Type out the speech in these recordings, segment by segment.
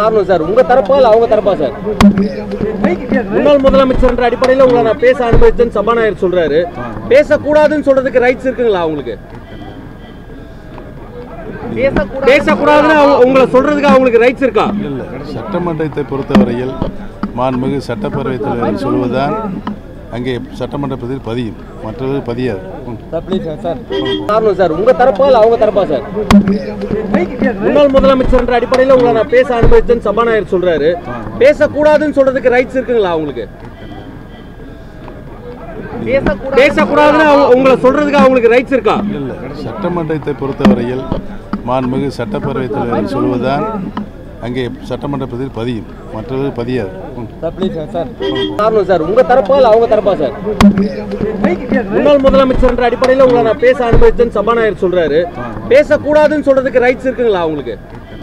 காரணம் சார் உங்க தரப்பா இல்ல அவங்க தரப்பா சார் முன்னாள் முதலமைச்சர் என்ற அடிப்படையில் உங்களை நான் பேச அனுமதிச்சேன்னு சபாநாயகர் சொல்றாரு பேசக்கூடாதுன்னு சொல்றதுக்கு ரைட்ஸ் இருக்குங்களா அவங்களுக்கு பேசக்கூடாதுன்னு அவங்க- உங்களை சொல்றதுக்கு அவங்களுக்கு ரைட்ஸ் இருக்கா இல்லை சட்டமன்றத்தை பொறுத்தவரையில் மாண்புமிகு சட்டப்பேரவைத் தலைவர் சொல்வதுதான் அங்கே சட்டமன்றத்தில் பதியும் மற்றது பதியாது ம். காரணம் சார் உங்க தரப்பா இல்ல அவங்க தரப்பா சார் முன்னாள் முதலமைச்சர் என்ற அடிப்படையில் உங்களை நான் பேச அனுமதிச்சேன்னு சபாநாயகர் சொல்றாரு பேசக்கூடாதுன்னு சொல்றதுக்கு ரைட்ஸ் இருக்குங்களா அவங்களுக்கு பேசக்கூடாதுன்னு அவங்க- உங்களை சொல்றதுக்கு அவங்களுக்கு ரைட்ஸ் இருக்கா இல்லை சட்டமன்றத்தை பொறுத்தவரையில் மாண்புமிகு சட்டப்பேரவைத் தலைவர் சொல்வதுதான் அங்கே சட்டமன்றத்தில் பதியும் மற்றது பதியாது ம். காரணம் சார் உங்க தரப்பா இல்ல அவங்க தரப்பா சார் முன்னாள் முதலமைச்சர் என்ற அடிப்படையில் உங்களை நான் பேச அனுமதிச்சேன்னு சபாநாயகர் சொல்றாரு பேசக்கூடாதுன்னு சொல்றதுக்கு ரைட்ஸ் இருக்குங்களா அவங்களுக்கு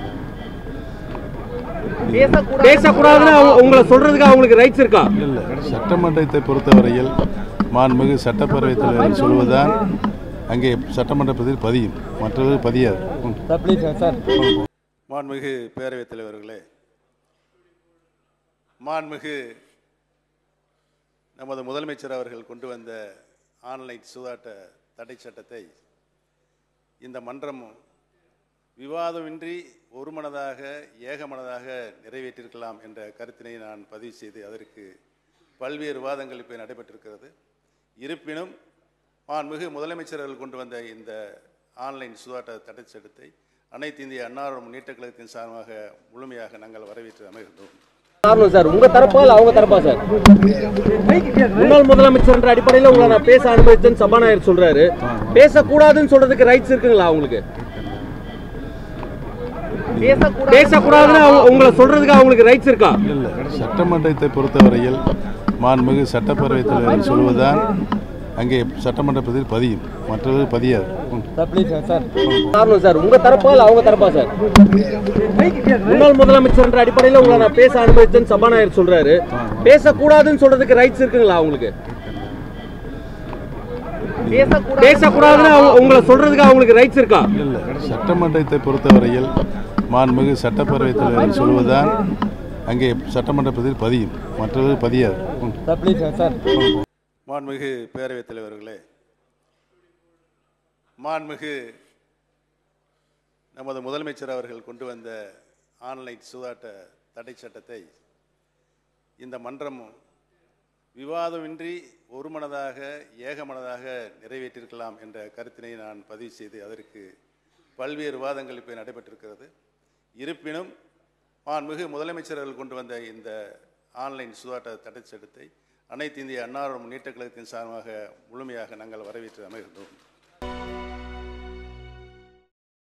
பேசக்கூடாதுன்னு அவங்க- உங்களை சொல்றதுக்கு அவங்களுக்கு ரைட்ஸ் இருக்கா இல்லை சட்டமன்றத்தை பொறுத்தவரையில் மாண்புமிகு சட்டப்பேரவைத் தலைவர் சொல்வதுதான் அங்கே சட்டமன்றத்தில் பதியும் மற்றது பதியாது ம். மாண்புமிகு பேரவைத் தலைவர்களே மாண்புமிகு நமது முதலமைச்சர் அவர்கள் கொண்டு வந்த ஆன்லைன் சூதாட்ட தடை சட்டத்தை இந்த மன்றம் விவாதமின்றி ஒருமனதாக ஏகமனதாக நிறைவேற்றிருக்கலாம் என்ற கருத்தினை நான் பதிவு செய்து அதற்கு பல்வேறு விவாதங்கள் இப்போ நடைபெற்றிருக்கிறது இருப்பினும் மாண்புமிகு முதலமைச்சர் அவர்கள் கொண்டு வந்த இந்த ஆன்லைன் சூதாட்ட தடை சட்டத்தை அனைத்து இந்திய அன்னார முன்னேற்ற கழகத்தின் சார்பாக முழுமையாக நாங்கள் வரவேற்று அமைகின்றோம் காரணம் சார் உங்க தரப்பா இல்ல அவங்க தரப்பா சார் முன்னாள் முதலமைச்சர் என்ற அடிப்படையில் உங்களை நான் பேச அனுமதிச்சேன்னு சபாநாயகர் சொல்றாரு பேசக்கூடாதுன்னு சொல்றதுக்கு ரைட்ஸ் இருக்குங்களா அவங்களுக்கு பேசக்கூடாதுன்னு அவங்க- உங்களை சொல்றதுக்கு அவங்களுக்கு ரைட்ஸ் இருக்கா இல்லை சட்டமன்றத்தை பொறுத்தவரையில் மாண்புமிகு சட்டப்பேரவைத் தலைவர் சொல்வதுதான் அங்கே சட்டமன்றத்தில் பதியும் மற்றது பதியாது ம். காரணம் சார் உங்க தரப்பா இல்ல அவங்க தரப்பா சார் முன்னாள் முதலமைச்சர் என்ற அடிப்படையில் உங்களை நான் பேச அனுமதிச்சேன்னு சபாநாயகர் சொல்றாரு பேசக்கூடாதுன்னு சொல்றதுக்கு ரைட்ஸ் இருக்குங்களா அவங்களுக்கு பேசக்கூடாதுன்னு அவங்க- உங்களை சொல்றதுக்கு அவங்களுக்கு ரைட்ஸ் இருக்கா இல்லை சட்டமன்றத்தை பொறுத்தவரையில் மாண்புமிகு சட்டப்பேரவைத் தலைவர் சொல்வதுதான் அங்கே சட்டமன்றத்தில் பதியும் மற்றது பதியாது ம். மாண்புமிகு பேரவைத் தலைவர்களே மாண்புமிகு நமது முதலமைச்சர் அவர்கள் கொண்டு வந்த ஆன்லைன் சூதாட்ட தடை சட்டத்தை இந்த மன்றம் விவாதமின்றி ஒருமனதாக ஏகமனதாக நிறைவேற்றிருக்கலாம் என்ற கருத்தினை நான் பதிவு செய்து அதற்கு பல்வேறு விவாதங்கள் இப்போ நடைபெற்றிருக்கிறது இருப்பினும் மாண்புமிகு முதலமைச்சர் அவர்கள் கொண்டு வந்த இந்த ஆன்லைன் சூதாட்ட தடை சட்டத்தை அனைத்து இந்திய அன்னார முன்னேற்ற கழகத்தின் சார்பாக முழுமையாக நாங்கள் வரவேற்று அமைகின்றோம்